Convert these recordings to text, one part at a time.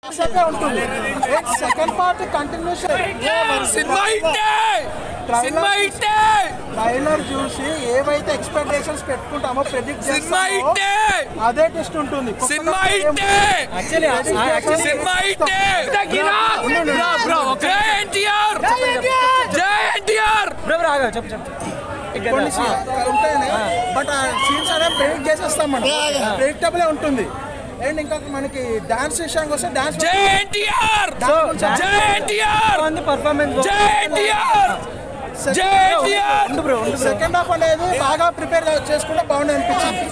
కాసేపే ఉంటుంది second part continuation cinema ఇట్టే cinema ఇట్టే ట్రైలర్ చూసి ఏవైతే ఎక్స్పెక్టేషన్స్ పెట్టుకుంటామో ప్రెడిక్ట్ సినిమా ఇట్టే అదే టెస్ట్ ఉంటుంది సినిమా ఇట్టే సినిమా ఇట్టే జై ఎన్టీఆర్ జై ఎన్టీఆర్ కొన్ని సీన్స్ ఉంటాయని బట్ ఆ సీన్స్ అనేవి ప్రెడిక్ట్ చేసేస్తాం మనం ప్రెడిక్టబుల్ ఉంటుంది అండ్ ఇంకా మనకి డాన్స్ విషయానికి వస్తే డాన్స్ జై ఎన్టీఆర్ జై ఎన్టీఆర్ పర్ఫార్మెన్స్ జై ఎన్టీఆర్ జై ఎన్టీఆర్ సెకండ్ హాఫ్ అనేది బాగా ప్రిపేర్ చేసుకుంటే బాగుంది అనిపించింది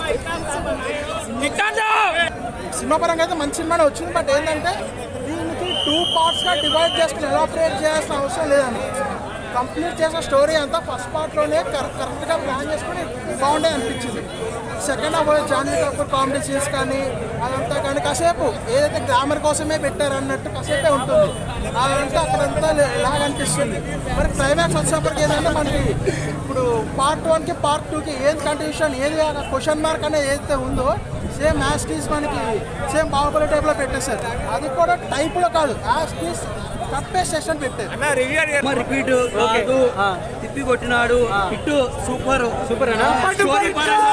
ఇక్కడా సినిమా పరంగా అయితే మంచి సినిమానే వచ్చింది బట్ ఏంటంటే దీనికి టూ పార్ట్స్ గా డివైడ్ చేసుకుని ఎలాబరేట్ చేయాల్సిన అవసరం లేదండి కంప్లీట్ చేసిన స్టోరీ అంతా ఫస్ట్ పార్ట్ లోనే కరెక్ట్ గా ప్లాన్ చేసుకుని బాగుండే అనిపించింది second half Janhvi Kapoor comedy scenes కానీ అదంతా కానీ కాసేపు ఏదైతే గ్రామర్ కోసమే పెట్టారు అన్నట్టు కాసేపే ఉంటుంది అదంతా అక్కడంతా లాగా అనిపిస్తుంది మరి క్లైమాక్స్ వచ్చినప్పటికి ఏంటంటే మనకి ఇప్పుడు పార్ట్ వన్కి పార్ట్ టూకి ఏది కంటిన్యూషన్ ఏది క్వశ్చన్ మార్క్ అనేది ఏదైతే ఉందో సేమ్ యాస్టీస్ మనకి సేమ్ బాహుబలి టైప్లో పెట్టేశారు అది కూడా టైప్లో కాదు యాస్టీస్ కప్పే సెషన్ పెట్టారు రిపీట్ కాదు తిప్పి కొట్టినాడు hit super super story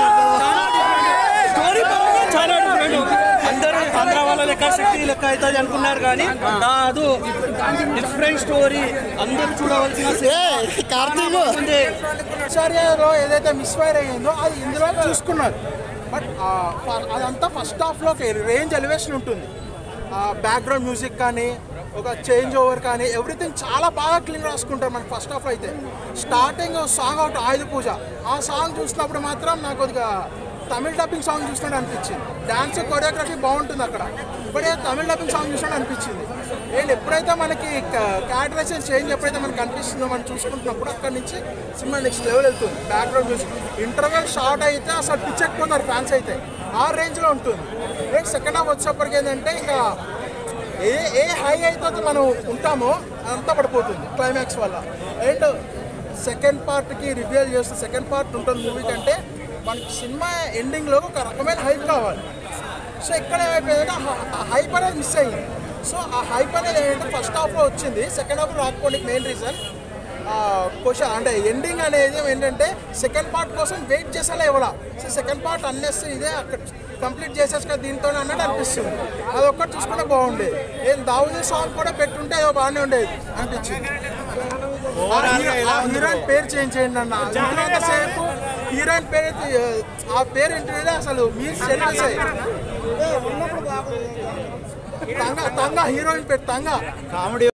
story పరంగా చాలా డిఫరెంట్ అందరూ ఆంధ్ర వాళ్ళ లెక్క శక్తి లెక్క అవుతుంది అనుకున్నారు కానీ కాదు డిఫరెంట్ స్టోరీ అందరూ చూడవలసిన కార్తీక్ ఆచార్యలో ఏదైతే మిస్ఫైర్ అయ్యిందో అది ఇందులో చూసుకున్నారు బట్ అదంతా ఫస్ట్ హాఫ్లో రేంజ్ ఎలివేషన్ ఉంటుంది బ్యాక్గ్రౌండ్ మ్యూజిక్ కానీ ఒక చేంజ్ ఓవర్ కానీ ఎవ్రీథింగ్ చాలా బాగా క్లీన్ రాసుకుంటారు మనకి ఫస్ట్ హాఫ్ అయితే స్టార్టింగ్ సాంగ్ ఒకటి ఆయుధ పూజ ఆ సాంగ్ చూసినప్పుడు మాత్రం నాకు కొద్దిగా తమిళ డబ్బింగ్ సాంగ్ చూసినట్టు అనిపించింది డాన్స్ కొరియోగ్రఫీ బాగుంటుంది అక్కడ ఇప్పుడే తమిళ డబ్బింగ్ సాంగ్ చూసినట్టు అనిపించింది అండ్ ఎప్పుడైతే మనకి క్యారెక్టరైజేషన్ చేంజ్ ఎప్పుడైతే మనకి అనిపిస్తుందో మనం చూసుకుంటున్నప్పుడు అక్కడ నుంచి సినిమా నెక్స్ట్ లెవెల్ వెళ్తుంది బ్యాక్గ్రౌండ్ మ్యూజిక్ ఇంటర్వెల్ షార్ట్ అయితే అసలు పిచ్చెక్కిపోతారు ఫ్యాన్స్ అయితే ఆ రేంజ్లో ఉంటుంది అండ్ సెకండ్ హాఫ్ వచ్చేప్పటికి ఏంటంటే ఇంకా ఏ ఏ హై అయితే మనం ఉంటామో అంతా పడిపోతుంది క్లైమాక్స్ వల్ల అండ్ సెకండ్ పార్ట్కి రివ్యూల్ చేస్తే సెకండ్ పార్ట్ ఉంటుంది మూవీ కంటే మనకి సినిమా ఎండింగ్లో ఒక రకమైన హైప్ కావాలి సో ఇక్కడ ఏమైపోయిందంటే ఆ హైప్ అనేది మిస్ అయ్యింది సో ఆ హైప్ అనేది ఏంటంటే ఫస్ట్ హాఫ్లో వచ్చింది సెకండ్ హాఫ్లో రాకపోవడానికి మెయిన్ రీజన్ క్వశ్చన్ అంటే ఎండింగ్ అనేది ఏంటంటే సెకండ్ పార్ట్ కోసం వెయిట్ చేసేలా ఇవ్వాల సో సెకండ్ పార్ట్ అన్నెస్ ఇదే అక్కడ కంప్లీట్ చేసేసి కదా దీంతో అన్నట్టు అనిపిస్తుంది అది ఒక్కటి చూసుకుంటే బాగుండేది ఏం దావుది సాంగ్ కూడా పెట్టుంటే ఏదో బాగానే ఉండేది అనిపించింది ఆ హీరో- ఆ హీరోయిన్ పేరు చేంజ్ చేయండి అన్న ఇంతసేపు హీరోయిన్ పేరు అయితే, ఆ పేరు ఏంటంటే అసలు మీరు సెల్ఫీస్ తంగ తంగ హీరోయిన్ పేరు తంగ కామెడీ